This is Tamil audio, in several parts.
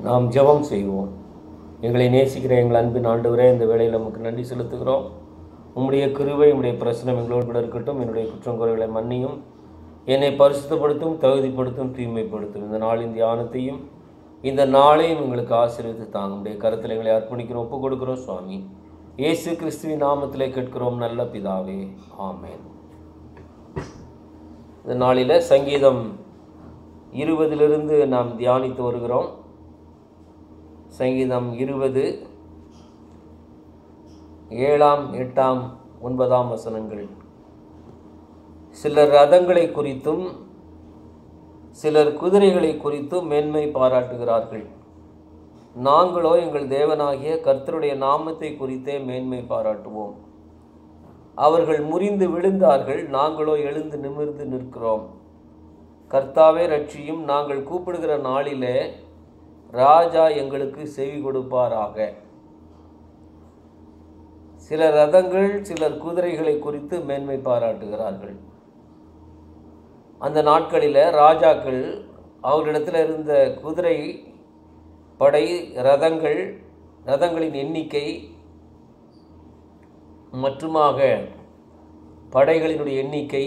நாம் ஜெபம் செய்வோம் எங்களை நேசிக்கிற எங்கள் அன்பின் ஆண்டவரே இந்த வேளையில் நமக்கு நன்றி செலுத்துகிறோம் உம்முடைய கிருபை உம்முடைய பிரச்சனை எங்களோடு கூட இருக்கட்டும் என்னுடைய குற்றம் குறைகளை மன்னியும் என்னை பரிசுத்தப்படுத்தும் தகுதிப்படுத்தும் தூய்மைப்படுத்தும் இந்த நாளின் தியானத்தையும் இந்த நாளையும் எங்களுக்கு ஆசீர்வதித்து தாங்க உடைய கருத்தில் எங்களை அர்ப்பணிக்கிறோம் ஒப்புக் கொடுக்கிறோம் சுவாமி இயேசு கிறிஸ்துவின் நாமத்திலே கேட்கிறோம் நல்ல பிதாவே ஆமென் இந்த நாளில் சங்கீதம் இருபதிலிருந்து நாம் தியானித்து வருகிறோம் சங்கீதம் இருபது ஏழாம் எட்டாம் ஒன்பதாம் வசனங்கள் சிலர் ரதங்களை குறித்தும் சிலர் குதிரைகளை குறித்தும் மேன்மை பாராட்டுகிறார்கள் நாங்களோ எங்கள் தேவனாகிய கர்த்தருடைய நாமத்தை குறித்தே மேன்மை பாராட்டுவோம் அவர்கள் முறிந்து விழுந்தார்கள் நாங்களோ எழுந்து நிமிர்ந்து நிற்கிறோம் கர்த்தாவே ரட்சியும் நாங்கள் கூப்பிடுகிற நாளிலே ராஜா எங்களுக்கு செவி கொடுப்பாராக சில ரதங்கள் சிலர் குதிரைகளை குறித்து மேன்மை பாராட்டுகிறார்கள் அந்த நாட்களில் ராஜாக்கள் அவர்களிடத்தில் இருந்த குதிரை படை ரதங்கள் ரதங்களின் எண்ணிக்கை மற்றுமாக படைகளினுடைய எண்ணிக்கை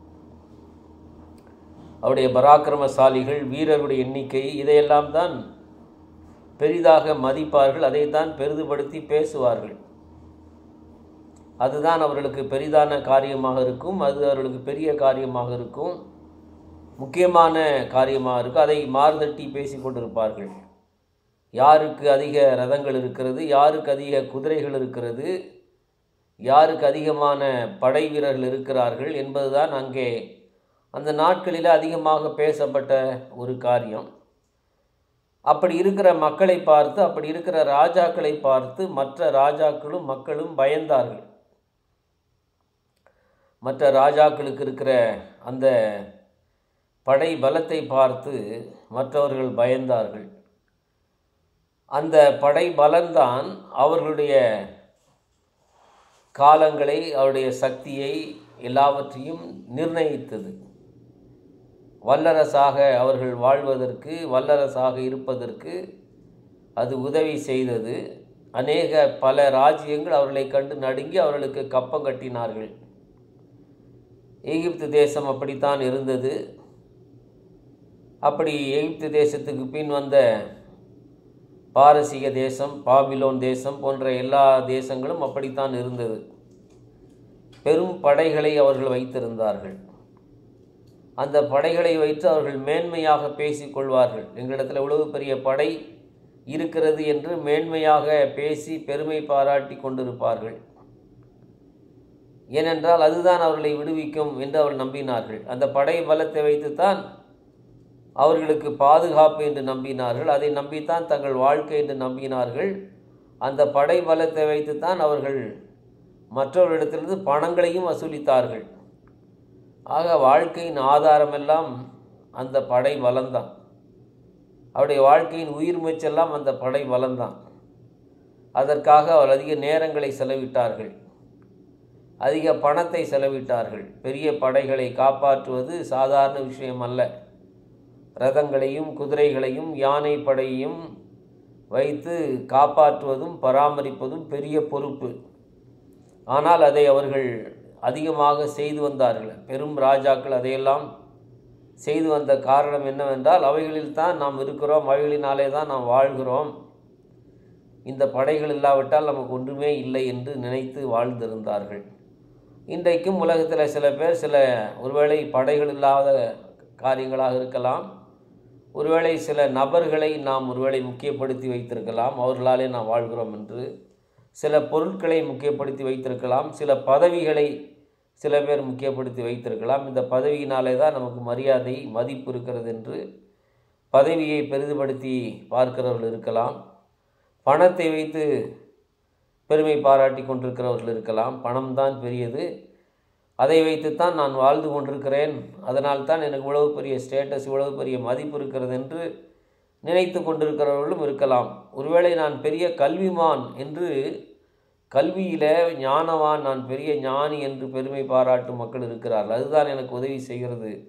அவருடைய பராக்கிரமசாலிகள் வீரருடைய எண்ணிக்கை இதையெல்லாம் தான் பெரிதாக மதிப்பார்கள் அதைத்தான் பெரிதுபடுத்தி பேசுவார்கள் அதுதான் அவர்களுக்கு பெரிதான காரியமாக இருக்கும் அது அவர்களுக்கு பெரிய காரியமாக இருக்கும் முக்கியமான காரியமாக இருக்கும் அதை மார்தட்டி பேசி கொண்டிருப்பார்கள் யாருக்கு அதிக ரதங்கள் இருக்கிறது யாருக்கு அதிக குதிரைகள் இருக்கிறது யாருக்கு அதிகமான படை வீரர்கள் இருக்கிறார்கள் என்பதுதான் அங்கே அந்த நாட்களில் அதிகமாக பேசப்பட்ட ஒரு காரியம் அப்படி இருக்கிற மக்களை பார்த்து அப்படி இருக்கிற ராஜாக்களை பார்த்து மற்ற ராஜாக்களும் மக்களும் பயந்தார்கள் மற்ற ராஜாக்களுக்கு இருக்கிற அந்த படை பலத்தை பார்த்து மற்றவர்கள் பயந்தார்கள் அந்த படை பலன்தான் அவர்களுடைய காலங்களை அவருடைய சக்தியை எல்லாவற்றையும் நிர்ணயித்தது வல்லரசாக அவர்கள் வாழ்வதற்கு வல்லரசாக இருப்பதற்கு அது உதவி செய்தது அநேக பல ராஜ்யங்கள் அவர்களை கண்டு நடுங்கி அவர்களுக்கு கப்பம் கட்டினார்கள் எகிப்து தேசம் அப்படித்தான் இருந்தது அப்படி எகிப்து தேசத்துக்கு பின் வந்த பாரசீக தேசம் பாபிலோன் தேசம் போன்ற எல்லா தேசங்களும் அப்படித்தான் இருந்தது பெரும் படைகளை அவர்கள் வைத்திருந்தார்கள் அந்த படைகளை வைத்து அவர்கள் மேன்மையாக பேசிக்கொள்வார்கள் எங்களிடத்தில் இவ்வளவு பெரிய படை இருக்கிறது என்று மேன்மையாக பேசி பெருமை பாராட்டி கொண்டிருப்பார்கள் ஏனென்றால் அதுதான் அவர்களை விடுவிக்கும் என்று அவர்கள் நம்பினார்கள் அந்த படை பலத்தை வைத்துத்தான் அவர்களுக்கு பாதுகாப்பு என்று நம்பினார்கள் அதை நம்பித்தான் தங்கள் வாழ்க்கை என்று நம்பினார்கள் அந்த படை பலத்தை வைத்துத்தான் அவர்கள் மற்றவர்களிடத்திலிருந்து பணங்களையும் வசூலித்தார்கள் ஆக வாழ்க்கையின் ஆதாரமெல்லாம் அந்த படை பலம்தான் அவருடைய வாழ்க்கையின் உயிர் மூச்செல்லாம் அந்த படை பலம்தான் அதற்காக அவர் அதிக நேரங்களை செலவிட்டார்கள் அதிக பணத்தை செலவிட்டார்கள் பெரிய படைகளை காப்பாற்றுவது சாதாரண விஷயம் அல்ல ரதங்களையும் குதிரைகளையும் யானை படையையும் வைத்து காப்பாற்றுவதும் பராமரிப்பதும் பெரிய பொறுப்பு ஆனால் அதை அவர்கள் அதிகமாக செய்து வந்தார்கள் பெரும் ராஜாக்கள் அதையெல்லாம் செய்து வந்த காரணம் என்னவென்றால் அவைகளில் தான் நாம் இருக்கிறோம் அவைகளினாலே தான் நாம் வாழ்கிறோம் இந்த படைகள் இல்லாவிட்டால் நமக்கு ஒன்றுமே இல்லை என்று நினைத்து வாழ்ந்திருந்தார்கள் இன்றைக்கும் உலகத்தில் சில பேர் சில ஒருவேளை படைகள் இல்லாத காரியங்களாக இருக்கலாம் ஒருவேளை சில நபர்களை நாம் ஒருவேளை முக்கியப்படுத்தி வைத்திருக்கலாம் அவர்களாலே நாம் வாழ்கிறோம் என்று சில பொருட்களை முக்கியப்படுத்தி வைத்திருக்கலாம் சில பதவிகளை சில பேர் முக்கியப்படுத்தி வைத்திருக்கலாம் இந்த பதவியினாலே தான் நமக்கு மரியாதை மதிப்பு இருக்கிறது என்று பதவியை பெரிதுபடுத்தி பார்க்கிறவர்கள் இருக்கலாம் பணத்தை வைத்து பெருமை பாராட்டி கொண்டிருக்கிறவர்கள் இருக்கலாம் பணம் தான் பெரியது அதை வைத்துத்தான் நான் வாழ்ந்து கொண்டிருக்கிறேன் அதனால் தான் எனக்கு இவ்வளவு பெரிய ஸ்டேட்டஸ் இவ்வளவு பெரிய மதிப்பு இருக்கிறது என்று நினைத்து கொண்டிருக்கிறவர்களும் இருக்கலாம் ஒருவேளை நான் பெரிய கல்விமான் என்று கல்வியில் ஞானவான் நான் பெரிய ஞானி என்று பெருமை பாராட்டும் மக்கள் இருக்கிறார்கள் அதுதான் எனக்கு உதவி செய்கிறது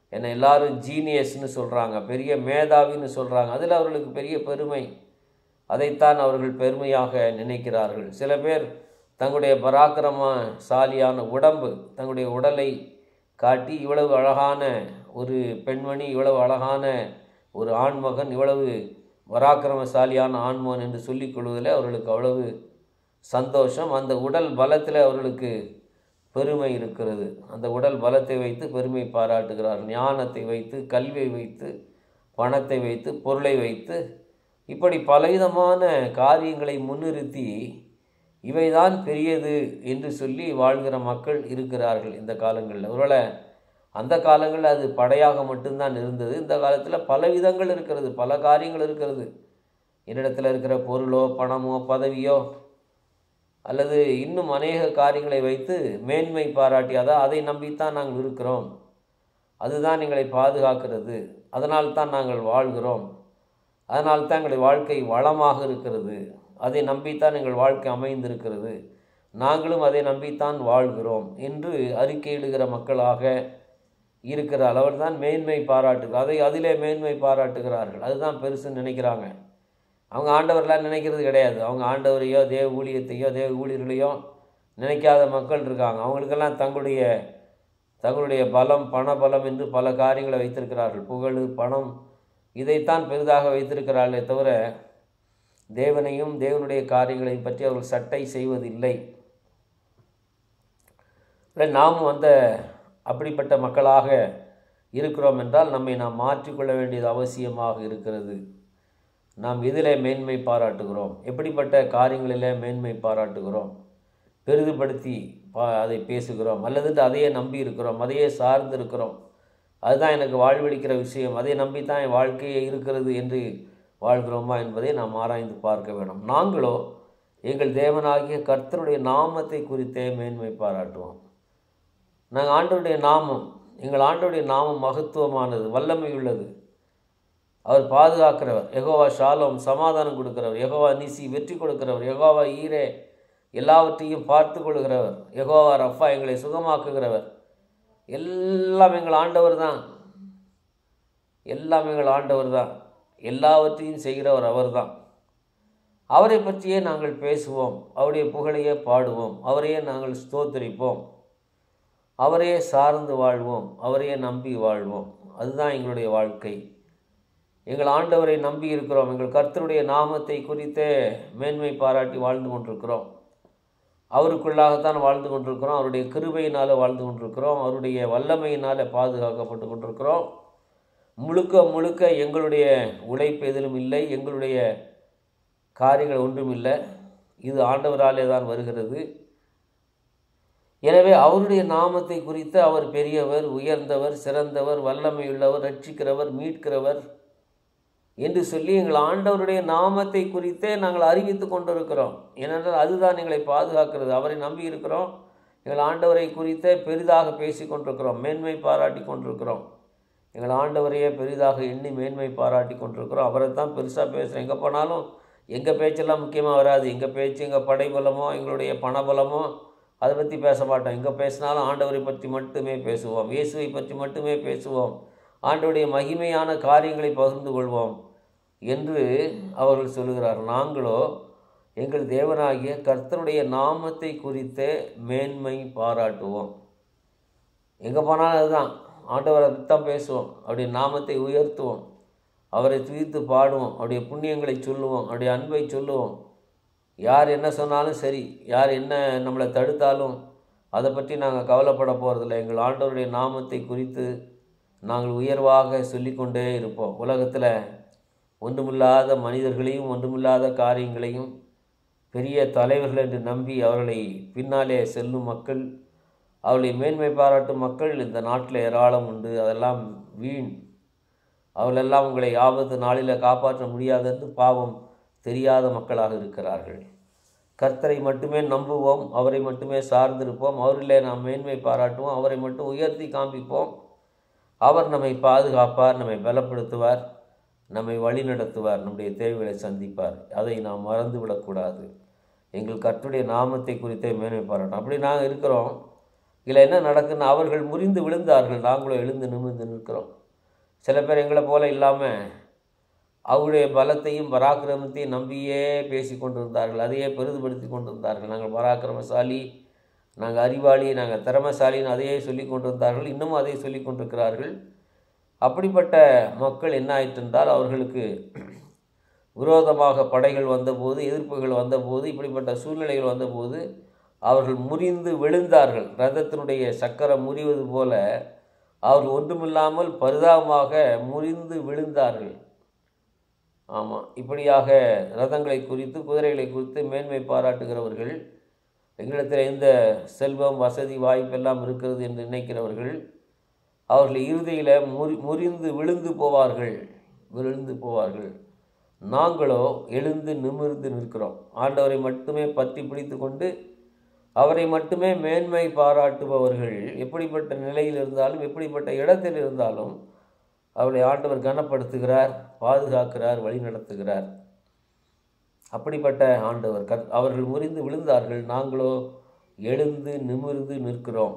என்னை எல்லாரும் ஜீனியஸ்னு சொல்கிறாங்க பெரிய மேதாவின்னு சொல்கிறாங்க அதில் அவர்களுக்கு பெரிய பெருமை அதைத்தான் அவர்கள் பெருமையாக நினைக்கிறார்கள் சில பேர் தங்களுடைய பராக்கிரமசாலியான உடம்பு தங்களுடைய உடலை காட்டி இவ்வளவு அழகான ஒரு பெண்மணி இவ்வளவு அழகான ஒரு ஆண்மகன் இவ்வளவு பராக்கிரமசாலியான ஆண்மகன் என்று சொல்லிக் கொள்வதில் அவர்களுக்கு அவ்வளவு சந்தோஷம் அந்த உடல் பலத்தில் அவர்களுக்கு பெருமை இருக்கிறது அந்த உடல் பலத்தை வைத்து பெருமை பாராட்டுகிறார் ஞானத்தை வைத்து கல்வியை வைத்து பணத்தை வைத்து பொருளை வைத்து இப்படி பலவிதமான காரியங்களை முன்னிறுத்தி இவைதான் பெரியது என்று சொல்லி வாழ்கிற மக்கள் இருக்கிறார்கள் இந்த காலங்களில் ஒருவேளை அந்த காலங்களில் அது படையாக மட்டும்தான் இருந்தது இந்த காலத்தில் பல விதங்கள் இருக்கிறது பல காரியங்கள் இருக்கிறது என்னிடத்தில் இருக்கிற பொருளோ பணமோ பதவியோ அல்லது இன்னும் அநேக காரியங்களை வைத்து மேன்மை பாராட்டி அதான் அதை நம்பித்தான் நாங்கள் இருக்கிறோம் அதுதான் எங்களை பாதுகாக்கிறது அதனால் தான் நாங்கள் வாழ்கிறோம் அதனால் தான் எங்களுடைய வாழ்க்கை வளமாக இருக்கிறது அதை நம்பித்தான் எங்கள் வாழ்க்கை அமைந்திருக்கிறது நாங்களும் அதை நம்பித்தான் வாழ்கிறோம் என்று அறிக்கையிடுகிற மக்களாக இருக்கிற அளவில் தான் மேன்மை பாராட்டு அதை அதிலே மேன்மை பாராட்டுகிறார்கள் அதுதான் பெருசுன்னு நினைக்கிறாங்க அவங்க ஆண்டவரெலாம் நினைக்கிறது கிடையாது அவங்க ஆண்டவரையோ தேவ ஊழியத்தையோ தேவ ஊழியர்களையோ நினைக்காத மக்கள் இருக்காங்க அவங்களுக்கெல்லாம் தங்களுடைய தங்களுடைய பலம் பண பலம் என்று பல காரியங்களை வைத்திருக்கிறார்கள் புகழ் பணம் இதைத்தான் பெரிதாக வைத்திருக்கிறார்களே தவிர தேவனையும் தேவனுடைய காரியங்களையும் பற்றி அவர்கள் சட்டை செய்வதில்லை இல்லை நாமும் அந்த அப்படிப்பட்ட மக்களாக இருக்கிறோம் என்றால் நம்மை நாம் மாற்றிக்கொள்ள வேண்டியது அவசியமாக இருக்கிறது நாம் எதிலே மேன்மை பாராட்டுகிறோம் எப்படிப்பட்ட காரியங்களிலே மேன்மை பாராட்டுகிறோம் பெரிதுபடுத்தி பா அதை பேசுகிறோம் அல்லது அதையே நம்பி இருக்கிறோம் அதையே சார்ந்து இருக்கிறோம் அதுதான் எனக்கு வாழ்வளிக்கிற விஷயம் அதை நம்பித்தான் என் வாழ்க்கையே இருக்கிறது என்று வாழ்கிறோமா என்பதை நாம் ஆராய்ந்து பார்க்க வேண்டும் நாங்களோ எங்கள் தேவனாகிய கர்த்தருடைய நாமத்தை குறித்தே மேன்மை பாராட்டுவோம் நாங்கள் ஆண்டவருடைய நாமம் எங்கள் ஆண்டவருடைய நாமம் மகத்துவமானது வல்லமை உள்ளது அவர் பாதுகாக்கிறவர் எகோவா ஷாலோம் சமாதானம் கொடுக்கிறவர் எகோவா நிசி வெற்றி கொடுக்கிறவர் எகோவா ஈரே எல்லாவற்றையும் பார்த்து கொள்கிறவர் எகோவா ரஃபா எங்களை சுகமாக்குகிறவர் எல்லாம் எங்கள் ஆண்டவர் தான் எல்லாம் எங்கள் ஆண்டவர் தான் எல்லாவற்றையும் செய்கிறவர் அவர்தான் அவரை பற்றியே நாங்கள் பேசுவோம் அவருடைய புகழையே பாடுவோம் அவரையே நாங்கள் ஸ்தோத்தரிப்போம் அவரையே சார்ந்து வாழ்வோம் அவரையே நம்பி வாழ்வோம் அதுதான் எங்களுடைய வாழ்க்கை எங்கள் ஆண்டவரை நம்பி இருக்கிறோம் எங்கள் கர்த்தருடைய நாமத்தை குறித்தே மேன்மை பாராட்டி வாழ்ந்து கொண்டிருக்கிறோம் அவருக்குள்ளாகத்தான் வாழ்ந்து கொண்டிருக்கிறோம் அவருடைய கிருபையினால் வாழ்ந்து கொண்டிருக்கிறோம் அவருடைய வல்லமையினால் பாதுகாக்கப்பட்டு கொண்டிருக்கிறோம் முழுக்க முழுக்க எங்களுடைய உழைப்பு எதிலும் இல்லை எங்களுடைய காரியங்கள் ஒன்றும் இல்லை இது ஆண்டவராலே தான் வருகிறது எனவே அவருடைய நாமத்தை குறித்து அவர் பெரியவர் உயர்ந்தவர் சிறந்தவர் வல்லமையுள்ளவர் ரட்சிக்கிறவர் மீட்கிறவர் என்று சொல்லி எங்கள் ஆண்டவருடைய நாமத்தை குறித்தே நாங்கள் அறிவித்து கொண்டிருக்கிறோம் ஏனென்றால் அதுதான் எங்களை பாதுகாக்கிறது அவரை நம்பி இருக்கிறோம் எங்கள் ஆண்டவரை குறித்தே பெரிதாக பேசி கொண்டிருக்கிறோம் மேன்மை பாராட்டி கொண்டிருக்கிறோம் எங்கள் ஆண்டவரையே பெரிதாக எண்ணி மேன்மை பாராட்டி கொண்டிருக்கிறோம் அவரை தான் பெருசாக பேசுகிறோம் எங்கே போனாலும் எங்கள் பேச்செல்லாம் முக்கியமாக வராது எங்கள் பேச்சு எங்கள் படைபலமோ எங்களுடைய பணபலமோ அதை பற்றி பேச மாட்டோம் எங்கே பேசினாலும் ஆண்டவரை பற்றி மட்டுமே பேசுவோம் இயேசுவை பற்றி மட்டுமே பேசுவோம் ஆண்டவருடைய மகிமையான காரியங்களை பகிர்ந்து கொள்வோம் என்று அவர்கள் சொல்லுகிறார் நாங்களோ எங்கள் தேவனாகிய கர்த்தருடைய நாமத்தை குறித்தே மேன்மை பாராட்டுவோம் எங்கே போனாலும் அதுதான் ஆண்டவரை தான் பேசுவோம் அவருடைய நாமத்தை உயர்த்துவோம் அவரை துதித்து பாடுவோம் அவருடைய புண்ணியங்களை சொல்லுவோம் அவருடைய அன்பை சொல்லுவோம் யார் என்ன சொன்னாலும் சரி யார் என்ன நம்மளை தடுத்தாலும் அதை பற்றி நாங்கள் கவலைப்பட போகிறதில்ல எங்கள் ஆண்டவருடைய நாமத்தை குறித்து நாங்கள் உயர்வாக சொல்லிக்கொண்டே இருப்போம் உலகத்தில் ஒன்றுமில்லாத மனிதர்களையும் ஒன்றுமில்லாத காரியங்களையும் பெரிய தலைவர்கள் என்று நம்பி அவர்களை பின்னாலே செல்லும் மக்கள் அவர்களை மேன்மை பாராட்டும் மக்கள் இந்த நாட்டில் ஏராளம் உண்டு அதெல்லாம் வீண் அவர்களெல்லாம் உங்களை ஆபத்து நாளில் காப்பாற்ற முடியாது என்று பாவம் தெரியாத மக்களாக இருக்கிறார்கள் கர்த்தரை மட்டுமே நம்புவோம் அவரை மட்டுமே சார்ந்திருப்போம் அவரிலே நாம் மேன்மை பாராட்டுவோம் அவரை மட்டும் உயர்த்தி காண்பிப்போம் அவர் நம்மை பாதுகாப்பார் நம்மை பலப்படுத்துவார் நம்மை வழிநடத்துவார் நம்முடைய தேவைகளை சந்திப்பார் அதை நாம் மறந்து விடக்கூடாது எங்கள் கர்த்தருடைய நாமத்தை குறித்தே மேன்மை பாராட்டும் அப்படி நாங்கள் இருக்கிறோம் இதில் என்ன நடக்குதுன்னா அவர்கள் முறிந்து விழுந்தார்கள் நாங்களும் எழுந்து நிமிர்ந்து நிற்கிறோம் சில பேர் எங்களை போல இல்லாமல் அவருடைய பலத்தையும் பராக்கிரமத்தையும் நம்பியே பேசி கொண்டிருந்தார்கள் அதையே பெரிதுபடுத்தி கொண்டிருந்தார்கள் நாங்கள் பராக்கிரமசாலி நாங்கள் அறிவாளி நாங்கள் திறமசாலின்னு அதையே சொல்லி கொண்டிருந்தார்கள் இன்னமும் அதை சொல்லி கொண்டிருக்கிறார்கள் அப்படிப்பட்ட மக்கள் என்ன ஆயிற்று என்றால் அவர்களுக்கு விரோதமாக படைகள் வந்தபோது எதிர்ப்புகள் வந்தபோது இப்படிப்பட்ட சூழ்நிலைகள் வந்தபோது அவர்கள் முறிந்து விழுந்தார்கள் ரதத்தினுடைய சக்கரம் முறிவது போல அவர்கள் ஒன்றுமில்லாமல் பரிதாபமாக முறிந்து விழுந்தார்கள் ஆமாம் இப்படியாக ரதங்களை குறித்து குதிரைகளை குறித்து மேன்மை பாராட்டுகிறவர்கள் எங்களிடத்தில் எந்த செல்வம் வசதி வாய்ப்பெல்லாம் இருக்கிறது என்று நினைக்கிறவர்கள் அவர்கள் இறுதியில் முறி முறிந்து விழுந்து போவார்கள் விழுந்து போவார்கள் நாங்களோ எழுந்து நிமிர்ந்து நிற்கிறோம் ஆண்டவரை மட்டுமே பற்றி பிடித்து கொண்டு அவரை மட்டுமே மேன்மை பாராட்டுபவர்கள் எப்படிப்பட்ட நிலையில் இருந்தாலும் எப்படிப்பட்ட இடத்தில் இருந்தாலும் அவரை ஆண்டவர் கனப்படுத்துகிறார் பாதுகாக்கிறார் வழி நடத்துகிறார் அப்படிப்பட்ட ஆண்டவர் கத் அவர்கள் முறிந்து விழுந்தார்கள் நாங்களோ எழுந்து நிமிர்ந்து நிற்கிறோம்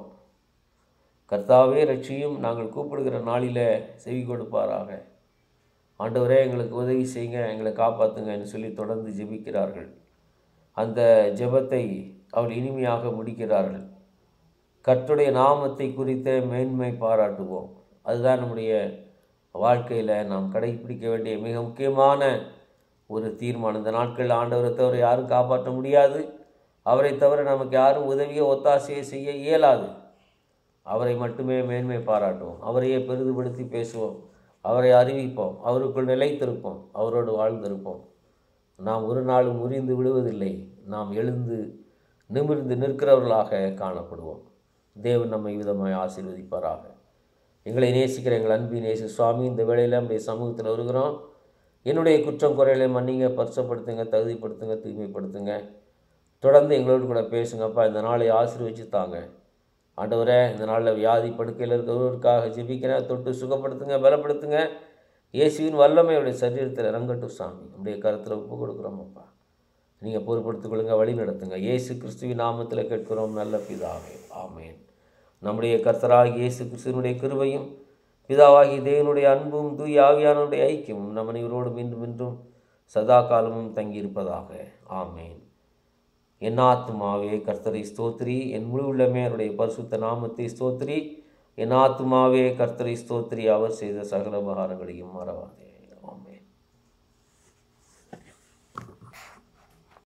கர்த்தாவே ரட்சியும் நாங்கள் கூப்பிடுகிற நாளில் செவி கொடுப்பாராக ஆண்டவரே எங்களுக்கு உதவி செய்யுங்க எங்களை காப்பாற்றுங்கன்னு சொல்லி தொடர்ந்து ஜெபிக்கிறார்கள் அந்த ஜெபத்தை அவள் இனிமையாக முடிக்கிறார்கள் கர்த்துடைய நாமத்தை குறித்த மேன்மை பாராட்டுவோம் அதுதான் நம்முடைய வாழ்க்கையில் நாம் கடைபிடிக்க வேண்டிய மிக முக்கியமான ஒரு தீர்மானம் இந்த நாட்களில் ஆண்டவரை தவிர யாரும் காப்பாற்ற முடியாது அவரை தவிர நமக்கு யாரும் உதவியோ ஒத்தாசையை செய்ய இயலாது அவரை மட்டுமே மேன்மை பாராட்டுவோம் அவரையே பெரிதுபடுத்தி பேசுவோம் அவரை அறிவிப்போம் அவருக்குள் நிலைத்திருப்போம் அவரோடு வாழ்ந்திருப்போம் நாம் ஒரு நாளும் முறிந்து விடுவதில்லை நாம் எழுந்து நிமிர்ந்து நிற்கிறவர்களாக காணப்படுவோம் தேவன் நம்மை விதமாய் ஆசீர்வதிப்பாராக எங்களை நேசிக்கிற எங்கள் அன்பின் நேசி சுவாமி இந்த வேளையில் நம்முடைய சமூகத்தில் வருகிறோம் என்னுடைய குற்றம் குறைகளை மன்னிங்க பரிசப்படுத்துங்க தகுதிப்படுத்துங்க தூய்மைப்படுத்துங்க தொடர்ந்து எங்களோடு கூட பேசுங்கப்பா இந்த நாளை ஆசீர்வதிச்சு தாங்க ஆண்டவரே இந்த நாளில் வியாதி படுக்கையில் இருக்கிறவருக்காக ஜெபிக்கிறேன் தொட்டு சுகப்படுத்துங்க பலப்படுத்துங்க இயேசுவின் வல்லமையுடைய சரீரத்தில் இறங்கட்டும் சாமி நம்முடைய கருத்தில் ஒப்பு கொடுக்குறோமப்பா நீங்கள் பொறுப்படுத்திக் கொள்ளுங்க வழி நடத்துங்க இயேசு கிறிஸ்துவின் நாமத்தில் கேட்கிறோம் நல்ல பிதாவே ஆமேன் நம்முடைய கர்த்தராகி இயேசு கிறிஸ்துவனுடைய கிருபையும் பிதாவாகி தேவனுடைய அன்பும் தூய் ஆவியானவருடைய ஐக்கியமும் நம்ம இவரோடு மீண்டும் மீண்டும் சதா காலமும் தங்கியிருப்பதாக ஆமேன் என் ஆத்துமாவே கர்த்தரை ஸ்தோத்ரி என் முழு உள்ளமே அவருடைய பரிசுத்த நாமத்தை ஸ்தோத்ரி என் ஆத்துமாவே கர்த்தரை ஸ்தோத்ரி அவர் செய்த சகல உபகாரங்களையும் மறவாதே